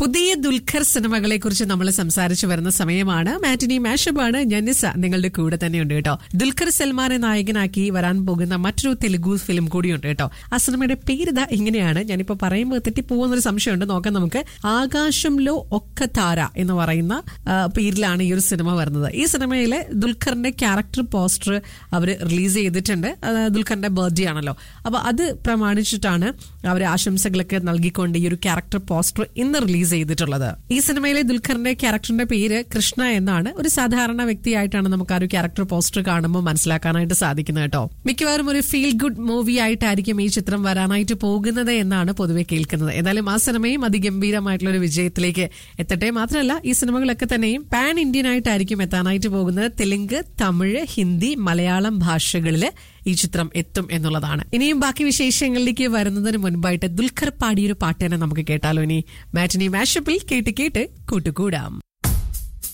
പുതിയ ദുൽഖർ സിനിമകളെ കുറിച്ച് നമ്മൾ സംസാരിച്ചു വരുന്ന സമയമാണ് മാറ്റിനി മാഷപ്പാണ് ജനിസ നിങ്ങളുടെ കൂടെ തന്നെയുണ്ട് കേട്ടോ ദുൽഖർ സൽമാനെ നായകനാക്കി വരാൻ പോകുന്ന മറ്റൊരു തെലുഗു ഫിലിം കൂടിയുണ്ട് കേട്ടോ ആ സിനിമയുടെ പേരിത ഇങ്ങനെയാണ് ഞാനിപ്പോ പറയുമ്പോൾ തെറ്റിപ്പോകുന്ന ഒരു സംശയമുണ്ട് നോക്കാം നമുക്ക് ആകാശംലോ ഒക്കെ താര എന്ന് പറയുന്ന ആ, പേരിലാണ് ഈ ഒരു സിനിമ വരുന്നത് ഈ സിനിമയിലെ ദുൽഖറിന്റെ ക്യാരക്ടർ പോസ്റ്റർ അവർ റിലീസ് ചെയ്തിട്ടുണ്ട് അത് ദുൽഖറിന്റെ ബർത്ത്ഡേ ആണല്ലോ അപ്പൊ അത് പ്രമാണിച്ചിട്ടാണ് അവർ ആശംസകളൊക്കെ നൽകിക്കൊണ്ട് ഈ ഒരു ക്യാരക്ടർ പോസ്റ്റർ ഇന്ന് റിലീസ് ചെയ്തിട്ടുള്ളത് ഈ സിനിമയിലെ ദുൽഖറിന്റെ ക്യാരക്ടറിന്റെ പേര് കൃഷ്ണ എന്നാണ് ഒരു സാധാരണ വ്യക്തിയായിട്ടാണ് നമുക്ക് ആ ഒരു ക്യാരക്ടർ പോസ്റ്റർ കാണുമ്പോൾ മനസ്സിലാക്കാനായിട്ട് സാധിക്കുന്നത് കേട്ടോ മിക്കവാറും ഒരു ഫീൽ ഗുഡ് മൂവി ആയിട്ടായിരിക്കും ഈ ചിത്രം വരാനായിട്ട് പോകുന്നത് എന്നാണ് പൊതുവെ കേൾക്കുന്നത് ഏതായാലും ആ സിനിമയും അതിഗംഭീരമായിട്ടുള്ള ഒരു വിജയത്തിലേക്ക് എത്തട്ടെ മാത്രമല്ല ഈ സിനിമകളൊക്കെ തന്നെയും പാൻ ഇന്ത്യൻ ആയിട്ടായിരിക്കും എത്താനായിട്ട് പോകുന്നത് തെലുങ്ക് തമിഴ് ഹിന്ദി മലയാളം ഭാഷകളിൽ ഈ ചിത്രം എത്തും എന്നുള്ളതാണ് ഇനിയും ബാക്കി വിശേഷങ്ങളിലേക്ക് വരുന്നതിന് മുൻപായിട്ട് ദുൽഖർ പാടിയൊരു പാട്ട് തന്നെ നമുക്ക് കേട്ടാലോ ഇനി മാറ്റിനി മാഷപ്പിൽ കേട്ട് കേട്ട് കൂട്ടുകൂടാം